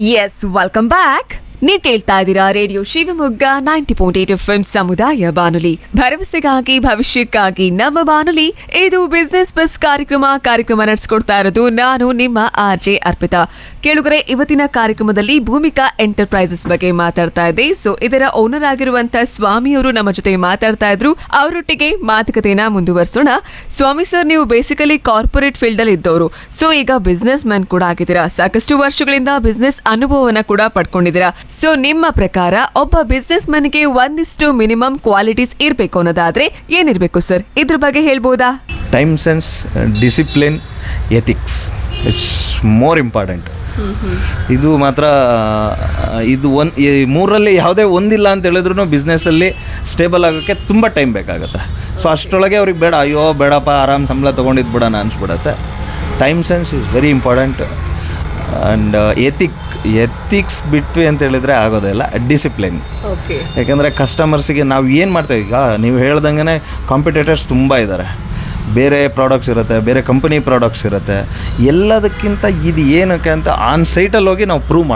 S welcome back ನೀವು ಕೇಳ್ತಾ ಇದ್ದೀರಾ radio Shivamogga ninety point eight F ಸಮುದಾಯ ಬಾನುಲಿ ಭರವಸೆಗಾಗಿ ಭವಿಷ್ಯಕ್ಕಾಗಿ ನಮ್ಮ ಬಾನುಲಿ ಇದು ಬಿಸ್ನೆಸ್ ಬಸ್ ಕಾರ್ಯಕ್ರಮ ಕಾರ್ಯಕ್ರಮ ನಡೆಸ್ಕೊಡ್ತಾ ಇರೋದು ನಾನು ನಿಮ್ಮ ಆರ್ ಜೆ ಅರ್ಪಿತಾ ಕೇಳುಗರೆ ಇವತ್ತಿನ ಕಾರ್ಯಕ್ರಮದಲ್ಲಿ ಭೂಮಿಕಾ ಎಂಟರ್ಪ್ರೈಸಸ್ ಬಗ್ಗೆ ಮಾತಾಡ್ತಾ ಇದ್ದೆ ಸೊ ಇದರ ಓನರ್ ಆಗಿರುವಂತ ಸ್ವಾಮಿಯವರು ನಮ್ಮ ಜೊತೆ ಮಾತಾಡ್ತಾ ಇದ್ರು ಅವರೊಟ್ಟಿಗೆ ಮಾತುಕತೆನ ಮುಂದುವರಿಸೋಣ ಸ್ವಾಮಿ ಸರ್ ನೀವು ಬೇಸಿಕಲಿ ಕಾರ್ಪೊರೇಟ್ ಫೀಲ್ಡ್ ಅಲ್ಲಿ ಇದ್ದವರು ಸೊ ಈಗ ಬಿಸ್ನೆಸ್ ಮ್ಯಾನ್ ಕೂಡ ಆಗಿದ್ದೀರಾ ಸಾಕಷ್ಟು ವರ್ಷಗಳಿಂದ ಬಿಸ್ನೆಸ್ ಅನುಭವವನ್ನ ಕೂಡ ಪಡ್ಕೊಂಡಿದ್ದೀರಾ ಸೊ ನಿಮ್ಮ ಪ್ರಕಾರ ಒಬ್ಬ ಬಿಸ್ನೆಸ್ ಮ್ಯಾನ್ಗೆ ಒಂದಿಷ್ಟು ಮಿನಿಮಮ್ ಕ್ವಾಲಿಟೀಸ್ ಇರಬೇಕು ಅನ್ನೋದಾದ್ರೆ ಏನಿರ್ಬೇಕು ಸರ್ ಇದ್ರ ಬಗ್ಗೆ ಹೇಳ್ಬೋದಾ time sense discipline ethics it's more important ಇದು ಮಾತ್ರ ಆ, ಇದು ಒಂದು ಈ ಮೂರರಲ್ಲಿ ಯಾವುದೇ ಒಂದಿಲ್ಲ ಅಂತ ಹೇಳಿದ್ರು ಬಿಸ್ನೆಸ್ಸಲ್ಲಿ ಸ್ಟೇಬಲ್ ಆಗೋಕ್ಕೆ ತುಂಬ ಟೈಮ್ ಬೇಕಾಗುತ್ತೆ ಸೊ ಅಷ್ಟರೊಳಗೆ ಅವ್ರಿಗೆ ಬೇಡ ಅಯ್ಯೋ ಬೇಡಪ್ಪ ಆರಾಮ್ ಸಂಬಳ ತೊಗೊಂಡಿದ್ದು ಬಿಡೋಣ ಅನಿಸ್ಬಿಡತ್ತೆ time sense is very important and ethic ethics ಬಿಟ್ವಿ ಅಂತ ಹೇಳಿದ್ರೆ ಆಗೋದಿಲ್ಲ ಡಿಸಿಪ್ಲಿನ್ ಓಕೆ ಯಾಕೆಂದರೆ ಕಸ್ಟಮರ್ಸಿಗೆ ನಾವು ಏನು ಮಾಡ್ತೇವೆ ಈಗ ನೀವು ಹೇಳ್ದಂಗೆ ಕಾಂಪಿಟೇಟರ್ಸ್ ತುಂಬ ಇದ್ದಾರೆ ಬೇರೆ ಪ್ರಾಡಕ್ಟ್ಸ್ ಇರುತ್ತೆ ಬೇರೆ ಕಂಪನಿ ಪ್ರಾಡಕ್ಟ್ಸ್ ಇರುತ್ತೆ ಎಲ್ಲದಕ್ಕಿಂತ ಇದು ಏನಕ್ಕೆ ಅಂತ ಆನ್ ಸೈಟಲ್ಲಿ ಹೋಗಿ ನಾವು ಪ್ರೂವ್